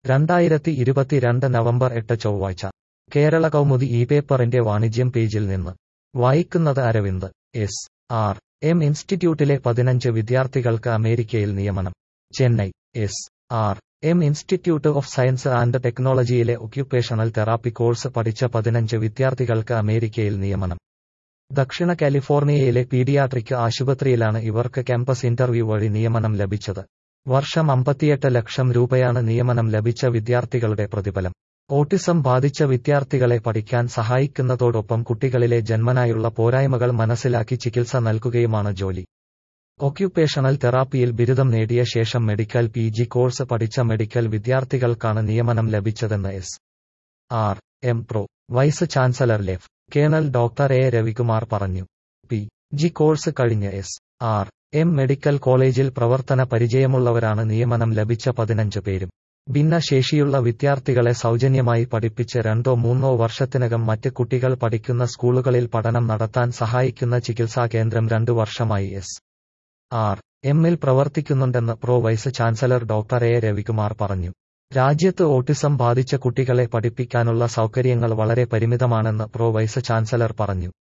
രണ്ടായിരത്തി ഇരുപത്തിരണ്ട് നവംബർ എട്ട് ചൊവ്വാഴ്ച കേരള കൗമുദി ഈ പേപ്പറിന്റെ വാണിജ്യം പേജിൽ നിന്ന് വായിക്കുന്നത് അരവിന്ദ് എസ് ആർ എം ഇൻസ്റ്റിറ്റ്യൂട്ടിലെ പതിനഞ്ച് വിദ്യാർത്ഥികൾക്ക് അമേരിക്കയിൽ നിയമനം Chennai S R M institute of science and ടെക്നോളജിയിലെ ഒക്യുപ്പേഷണൽ തെറാപ്പി കോഴ്സ് പഠിച്ച പതിനഞ്ച് വിദ്യാർത്ഥികൾക്ക് അമേരിക്കയിൽ നിയമനം ദക്ഷിണ കാലിഫോർണിയയിലെ പീഡിയാട്രിക് ആശുപത്രിയിലാണ് ഇവർക്ക് ക്യാമ്പസ് ഇന്റർവ്യൂ വഴി നിയമനം ലഭിച്ചത് വർഷം അമ്പത്തിയെട്ട് ലക്ഷം രൂപയാണ് നിയമനം ലഭിച്ച വിദ്യാർത്ഥികളുടെ പ്രതിഫലം ഓട്ടിസം ബാധിച്ച വിദ്യാർത്ഥികളെ പഠിക്കാൻ സഹായിക്കുന്നതോടൊപ്പം കുട്ടികളിലെ ജന്മനായുള്ള പോരായ്മകൾ മനസ്സിലാക്കി ചികിത്സ നൽകുകയുമാണ് ജോലി ഒക്യുപ്പേഷണൽ തെറാപ്പിയിൽ ബിരുദം നേടിയ ശേഷം മെഡിക്കൽ പി ജി കോഴ്സ് പഠിച്ച മെഡിക്കൽ വിദ്യാർത്ഥികൾക്കാണ് നിയമനം ലഭിച്ചതെന്ന് S R M pro vice chancellor ലെഫ് കേണൽ ഡോക്ടർ എ രവികുമാർ പറഞ്ഞു പി ജി കോഴ്സ് കഴിഞ്ഞ് എസ് ആർ എം മെഡിക്കൽ കോളേജിൽ പ്രവർത്തന പരിചയമുള്ളവരാണ് നിയമനം ലഭിച്ച പതിനഞ്ച് പേരും ഭിന്നശേഷിയുള്ള വിദ്യാർത്ഥികളെ സൗജന്യമായി പഠിപ്പിച്ച് രണ്ടോ മൂന്നോ വർഷത്തിനകം മറ്റ് കുട്ടികൾ പഠിക്കുന്ന സ്കൂളുകളിൽ പഠനം നടത്താൻ സഹായിക്കുന്ന ചികിത്സാ കേന്ദ്രം രണ്ടു വർഷമായി എസ് ആർ എമ്മിൽ പ്രവർത്തിക്കുന്നുണ്ടെന്ന് pro vice chancellor doctor A Ravikumar പറഞ്ഞു രാജ്യത്ത് ഓട്ടിസം ബാധിച്ച കുട്ടികളെ പഠിപ്പിക്കാനുള്ള സൗകര്യങ്ങൾ വളരെ പരിമിതമാണെന്ന് പ്രോ വൈസ് ചാൻസലർ പറഞ്ഞു